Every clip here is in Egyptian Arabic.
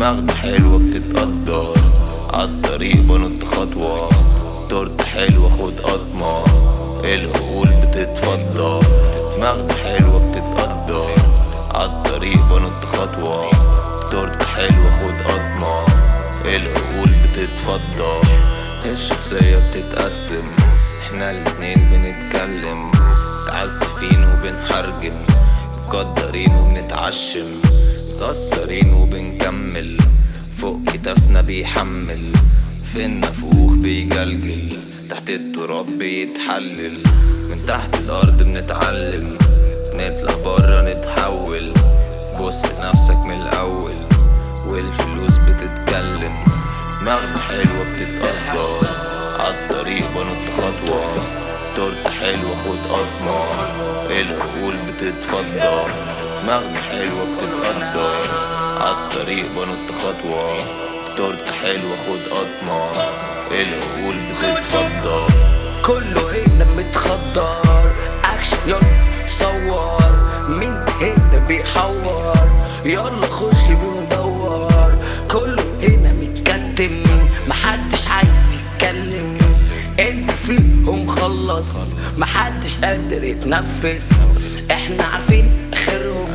دماغنا حلوة بتتقدر عالطريق بنط خطوة تورت حلوة خد قطمة العقول بتتفضل دماغنا حلوة بتتقدر عالطريق بنط خطوة تورت حلوة خد قطمة العقول بتتفضل الشخصية بتتقسم احنا الاتنين بنتكلم متعسفين وبنحرجم مقدرين وبنتعشم متأثرين وبنكمل فوق كتافنا بيحمل في النفوخ بيجلجل تحت التراب بيتحلل من تحت الأرض بنتعلم نطلع برا نتحول بص لنفسك من الأول والفلوس بتتكلم دماغنا حلوة بتتقدر عالطريق بنط خطوة تورت حلوة خد قطمة العقول بتتفضل دماغنا حلوة بتتقدر عالطريق بنط خطوة تورت حلوة خد قطمة العقول بتتفضل كله هنا متخدر اكشن يلا صور مين هنا بيحور يلا خش بندور كله هنا متكتم محدش عايز يتكلم انزل فيهم خلص محدش قادر يتنفس احنا عارفين اخرهم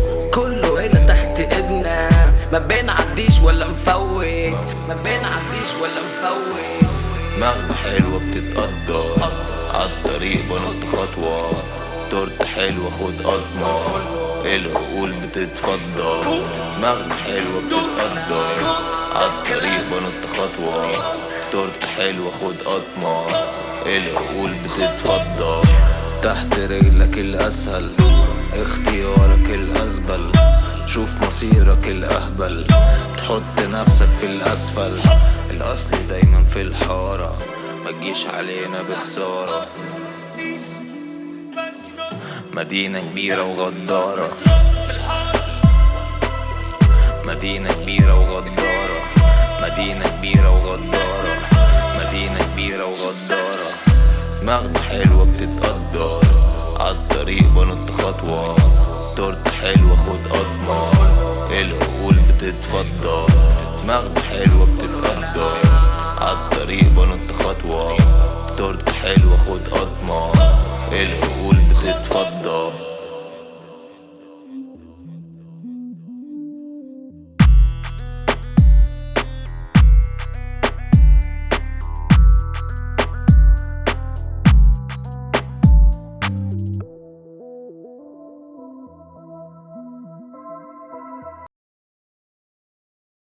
كله هنا تحت ايدنا ما بنعديش ولا مفوت ما بنعديش ولا مفوت دماغنا حلوة بتتقدر عالطريق بنط خطوة تورت حلوة خد قطمة العقول بتتفضل دماغنا حلوة بتتقدر عالطريق بنط خطوة تورت حلوة خد قطمة العقول بتتفضل تحت رجلك الأسهل اختيارك الأزبل شوف مصيرك الأهبل تحط نفسك في الأسفل الأصل دايما في الحارة ما تجيش علينا بخسارة مدينة كبيرة وغدارة مدينة كبيرة وغدارة مدينة كبيرة وغدارة مدينة كبيرة وغدارة دماغنا حلوة بتتقدر عالطريق بنط خطوة تورت حلوة خد قطمة العقول بتتفضل دماغنا حلوة بتتقدر عالطريق بنط خطوة